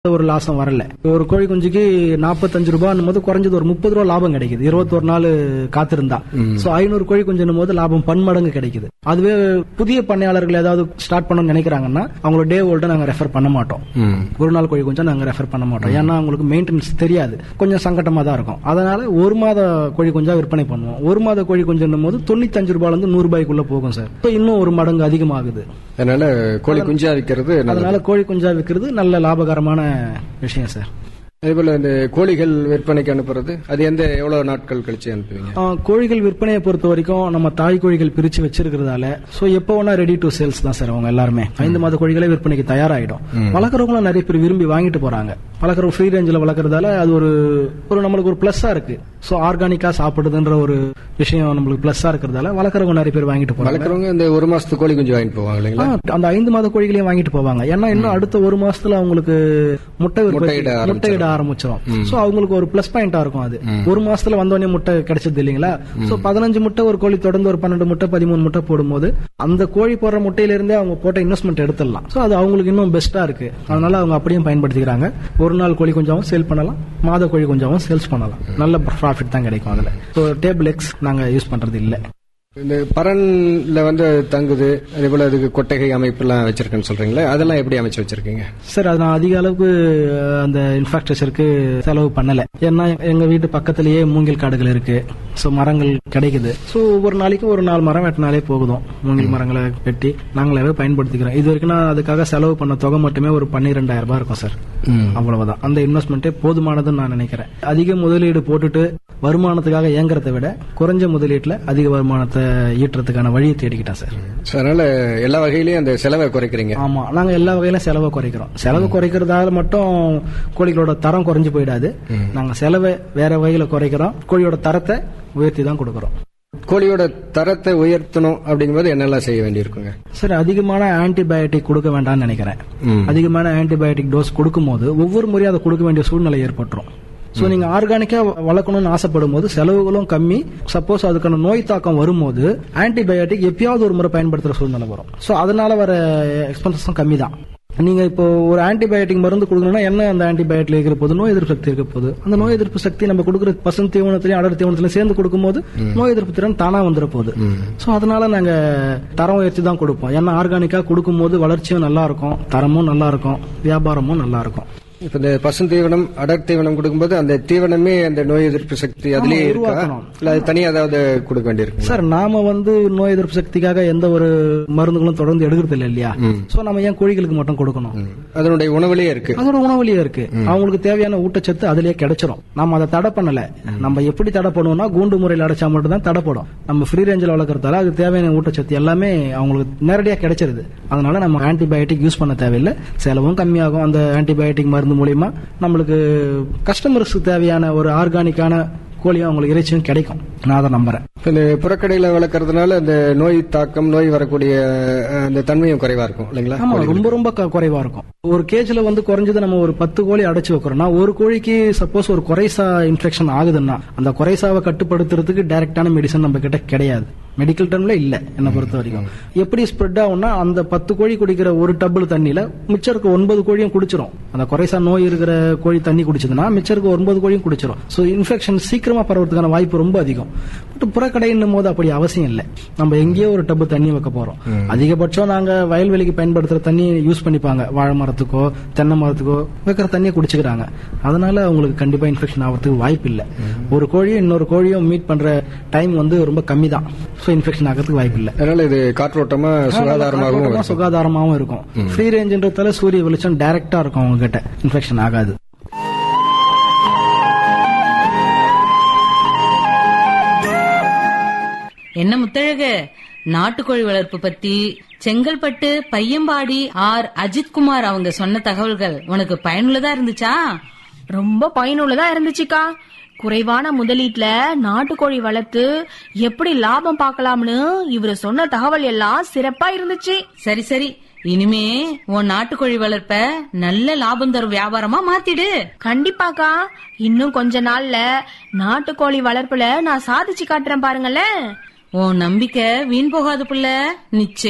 ஒரு லாசம் வரல ஒரு கோழி குஞ்சுக்கு நாற்பத்தஞ்சு ரூபாய் போது குறைஞ்சது ஒரு முப்பது ரூபா லாபம் கிடைக்குது இருபத்தொரு நாள் காத்திருந்தா சோ ஐநூறு கோழி குஞ்சுன்னும் போது லாபம் பன்மடங்கு கிடைக்குது அதுவே புதிய பண்ணையாளர்கள் ஏதாவது ஸ்டார்ட் பண்ணணும்னு நினைக்கிறாங்கன்னா அவங்களோட டே ஓல்ட நாங்க ரெஃபர் பண்ண மாட்டோம் ம். ஒரு நாள் கோழி குஞ்சா நாங்க ரெஃபர் பண்ண மாட்டோம் ஏன்னா அவங்களுக்கு மெயின்டெனன்ஸ் தெரியாது கொஞ்சம் சங்கட்டமா தான் இருக்கும் அதனால ஒரு மாத கோழி குஞ்சா விற்பனை பண்ணுவோம் ஒரு மாத கோழி குஞ்சுன்னும் போது தொண்ணூத்தஞ்சு ரூபாயில இருந்து நூறு ரூபாய்க்குள்ள போகும் சார் இப்போ இன்னும் ஒரு மடங்கு அதிகமாகுது அதனால கோழி குஞ்சா விற்கிறது நல்லது அதனால கோழி குஞ்சா விற்கிறது நல்ல லாபகரமான விஷயம் சார் அதே போல இந்த கோழிகள் விற்பனைக்கு அனுப்புறது அது எந்த எவ்வளவு நாட்கள் கழிச்சு அனுப்புவீங்க ஆ, கோழிகள் விற்பனையை பொறுத்த வரைக்கும் நம்ம தாய் கோழிகள் பிரிச்சு வச்சிருக்கிறதால சோ எப்போ வேணா ரெடி டு சேல்ஸ் தான் சார் அவங்க எல்லாருமே ஐந்து மாத கோழிகளே விற்பனைக்கு தயாராயிடும் வளர்க்குறவங்களும் நிறைய பேர் விரும்பி வாங்கிட்டு போறாங்க வளர்க்குற ஃப்ரீ ரேஞ்சில் வளர்க்கறதால அது ஒரு ஒரு நம்மளுக்கு ஒரு பிளஸ்ஸா இருக்கு சோ ஆர்கானிக்கா சாப்பிடுதுன்ற ஒரு விஷயம் நம்மளுக்கு பிளஸ்ஸா இருக்கிறதால வளர்க்குறவங்க நிறைய பேர் வாங்கிட்டு போறாங்க வளர்க்குறவங்க இந்த ஒரு மாசத்து கோழி குஞ்சு வாங்கிட்டு போவாங்க இல்லைங்களா ஆ, அந்த ஐந்து மாத கோழிகளையும் வாங்கிட்டு போவாங்க ஏன்னா இன்னும் அடுத்த ஒரு மாசத்துல அவங்களுக்கு முட்டை உற்பத்தி- முட்டையிட ஆரம்பிச்சிரும். முட்டையிட ஆரம்பிச்சிடும் சோ அவங்களுக்கு ஒரு பிளஸ் பாயிண்டா இருக்கும் அது ஒரு மாசத்துல வந்தோடனே முட்டை கிடைச்சது இல்லைங்களா சோ பதினஞ்சு முட்டை ஒரு கோழி தொடர்ந்து ஒரு பன்னெண்டு முட்டை பதிமூணு முட்டை போடும்போது அந்த கோழி போடுற முட்டையில இருந்தே அவங்க போட்ட இன்வெஸ்ட்மெண்ட் எடுத்துடலாம் சோ அது அவங்களுக்கு இன்னும் பெஸ்டா இருக்கு அதனால அவங்க அப்படியும் பயன்படுத்திக்கிறாங்க ஒரு நாள் கோழி கொஞ்சாவும் சேல் பண்ணலாம் மாத கோழி கொஞ்சாவும் சேல்ஸ் பண்ணலாம் நல்ல ப்ராஃபிட் தான் கிடைக்கும் அதுல ஸோ டேபிள் எக்ஸ் நாங்க யூஸ் பண்றது இல்ல இந்த பரன்ல வந்து அது தங்குது அதே போல அதுக்கு கொட்டகை அமைப்பு எல்லாம் வச்சிருக்கேன்னு சொல்றீங்களா அதெல்லாம் எப்படி அமைச்சு வச்சிருக்கீங்க சார் அது நான் அதிக அளவுக்கு அஹ், அந்த இன்ஃப்ராஸ்ட்ரக்சருக்கு செலவு பண்ணல ஏன்னா எங்க வீட்டு பக்கத்திலேயே மூங்கில் காடுகள் இருக்கு ஸோ மரங்கள் கிடைக்குது ஸோ ஒவ்வொரு நாளைக்கு ஒரு நாலு மரம் வெட்டினாலே போகுதும் மூங்கில் மரங்களை வெட்டி நாங்களாவே பயன்படுத்திக்கிறோம் இது வரைக்கும் நான் அதுக்காக செலவு பண்ண தொகை மட்டுமே ஒரு பன்னிரெண்டாயிரம் ரூபாய் இருக்கும் சார் அவ்வளவுதான் அந்த இன்வெஸ்ட்மெண்ட்டே போதுமானதுன்னு நான் நினைக்கிறேன் அதிக முதலீடு போட்டுட்டு வருமானத்துக்காக இயங்குறதை விட குறைஞ்ச முதலீட்டுல அதிக வருமானத்தை ஈட்டுறதுக்கான வழியை தேடிக்கிட்டேன் சார் So, அதனால எல்லா வகையிலயும் அந்த செலவை குறைக்கிறீங்க ஆமா நாங்க எல்லா வகையிலும் செலவை குறைக்கிறோம் செலவு குறைக்கிறதால மட்டும் கோழிகளோட தரம் குறைஞ்சு போயிடாது நாங்க செலவை வேற வகையில குறைக்கிறோம் கோழியோட தரத்தை உயர்த்தி தான் கொடுக்கறோம் கோழியோட தரத்தை உயர்த்தணும் அப்படிங்கும்போது என்னெல்லாம் செய்ய வேண்டியிருக்குங்க சரி அதிகமான ஆன்டிபயோட்டிக் கொடுக்க வேண்டாம்னு நினைக்கிறேன் ம். அதிகமான ஆன்டிபயோட்டிக் டோஸ் கொடுக்கும்போது ஒவ்வொரு முறையும் அதை கொடுக்க வேண்டிய சூழ்நிலை ஏற்பட்டுரும் சோ நீங்க ஆர்கானிக்கா வளர்க்கணும்னு ஆசைப்படும் போது செலவுகளும் கம்மி சப்போஸ் அதுக்கான நோய் தாக்கம் வரும்போது ஆன்டிபயோட்டிக் எப்பயாவது ஒரு முறை பயன்படுத்துற சூழ்நிலை வரும் சோ அதனால வர எக்ஸ்பென்சஸும் கம்மி தான் நீங்க இப்போ ஒரு ஆன்டிபயோட்டிக் மருந்து கொடுக்கணும்னா என்ன அந்த ஆன்டிபயோட்டிக் இருக்கிற போது நோய் எதிர்ப்பு சக்தி இருக்க போது அந்த நோய் எதிர்ப்பு சக்தி நம்ம கொடுக்குற பசும் தீவனத்திலையும் அடர் தீவனத்திலையும் சேர்ந்து கொடுக்கும்போது நோய் எதிர்ப்பு திறன் தானா வந்துட போகுது சோ அதனால நாங்க தரம் உயர்த்தி தான் கொடுப்போம் ஏன்னா ஆர்கானிக்கா கொடுக்கும்போது வளர்ச்சியும் நல்லா இருக்கும் தரமும் நல்லா இருக்கும் வியாபாரமும் நல்லா இருக்கும் இப்ப இந்த பசு தீவனம் அடர் தீவனம் கொடுக்கும்போது அந்த தீவனமே அந்த நோய் எதிர்ப்பு சக்தி அதுலயே இருக்கா உருவாக்கணும். இல்ல அது தனியா ஏதாவது கொடுக்க வேண்டியிருக்கு சார் நாம வந்து நோய் எதிர்ப்பு சக்திக்காக எந்த ஒரு மருந்துகளும் தொடர்ந்து எடுக்கிறது இல்லை இல்லையா சோ நம்ம ஏன் கோழிகளுக்கு மட்டும் கொடுக்கணும் அதனுடைய உணவுலயே இருக்கு அதோட உணவுலயே இருக்கு அவங்களுக்கு தேவையான ஊட்டச்சத்து அதுலயே கிடைச்சிரும் நம்ம அதை தடை பண்ணல நம்ம எப்படி தடை பண்ணுவோம்னா கூண்டு முறையில் அடைச்சா மட்டும் தான் தடைப்படும் நம்ம ஃப்ரீ ரேஞ்சில் வளர்க்கறதால அது தேவையான ஊட்டச்சத்து எல்லாமே அவங்களுக்கு நேரடியா கிடைச்சிருது அதனால நம்ம ஆன்டிபயோட்டிக் யூஸ் பண்ண தேவையில்லை செலவும் கம்மியாகும் அந்த ஆன்டிபயோட்டிக் மருந்து மூலியமா நம்மளுக்கு கஸ்டமர்ஸ்க்கு தேவையான ஒரு ஆர்கானிக்கான கோழியும் அவங்களுக்கு இறைச்சியும் கிடைக்கும் நான் அதை நம்புறேன் இப்ப இந்த புறக்கடையில வளர்க்கறதுனால அந்த நோய் தாக்கம் நோய் வரக்கூடிய அஹ், அந்த தன்மையும் குறைவா இருக்கும் இல்லைங்களா ஆமா ரொம்ப ரொம்ப க- குறைவா இருக்கும் ஒரு கேஜ்ல வந்து குறைஞ்சது நம்ம ஒரு பத்து கோழி அடைச்சு வைக்கிறோம்னா ஒரு கோழிக்கு சப்போஸ் ஒரு குறைசா இன்ஃபெக்ஷன் ஆகுதுன்னா அந்த குறைசாவை கட்டுப்படுத்துறதுக்கு டைரக்டான மெடிசன் நம்ம கிட்ட கிடையாது மெடிக்கல் டர்ம்ல இல்ல என்ன பொறுத்த வரைக்கும் எப்படி ஸ்ப்ரெட் ஆகும்னா அந்த பத்து கோழி குடிக்கிற ஒரு டபுள் தண்ணியில மிச்சம் இருக்க ஒன்பது கோழியும் குடிச்சிரும் அந்த குறைசா நோய் இருக்கிற கோழி தண்ணி குடிச்சதுன்னா மிச்சம் இருக்க ஒன்பது கோழியும் குடிச்சிரும் ஸோ இன்ஃபெக்ஷன் சீக்கிரமா பரவறதுக்கான வாய்ப்பு ரொம்ப அதிகம் பட் புறக்கடைன்னும் போது அப்படி அவசியம் இல்லை நம்ம எங்கேயோ ஒரு டப்பு தண்ணி வைக்க போறோம் அதிகபட்சம் நாங்க வயல்வெளிக்கு பயன்படுத்துற தண்ணி யூஸ் பண்ணிப்பாங்க வாழை மரத்துக்கோ தென்னை மரத்துக்கோ வைக்கிற தண்ணியை குடிச்சுக்கிறாங்க அதனால அவங்களுக்கு கண்டிப்பா இன்ஃபெக்ஷன் ஆகிறதுக்கு வாய்ப்பு இல்லை ஒரு கோழியும் இன்னொரு கோழியும் மீட் பண்ற டைம் வந்து ரொம்ப கம்மி தான் ஸோ இன்ஃபெக்ஷன் ஆகிறதுக்கு வாய்ப்பு இல்லை அதனால இது காற்றோட்டமா சுகாதாரமாகவும் காற்றோட்டமா இருக்கும். சுகாதாரமாவும் இருக்கும் ஃப்ரீ ரேஞ்சுன்றதால சூரிய வெளிச்சம் டைரக்டா இருக்கும் அவங்க கிட்ட இன்ஃபெக்ஷன் ஆகாது என்ன முத்தழகு நாட்டுக்கோழி வளர்ப்பு பத்தி செங்கல்பட்டு பையம்பாடி ஆர் அஜித்குமார் அவங்க சொன்ன தகவல்கள் உனக்கு பயனுள்ளதா இருந்துச்சா ரொம்ப பயனுள்ளதா இருந்துச்சுக்கா குறைவான முதலீட்டுல நாட்டுக்கோழி வளர்த்து எப்படி லாபம் பார்க்கலாம்னு இவரு சொன்ன தகவல் எல்லாம் சிறப்பா இருந்துச்சு சரி சரி இனிமே உன் நாட்டுக்கோழி வளர்ப்ப நல்ல லாபம் தரும் வியாபாரமா மாத்திடு கண்டிப்பாக்கா இன்னும் கொஞ்ச நாள்ல நாட்டுக்கோழி வளர்ப்புல நான் சாதிச்சு காட்டுறேன் பாருங்களேன் உன் நம்பிக்கை வீண் போகாது புள்ள நிச்சயம்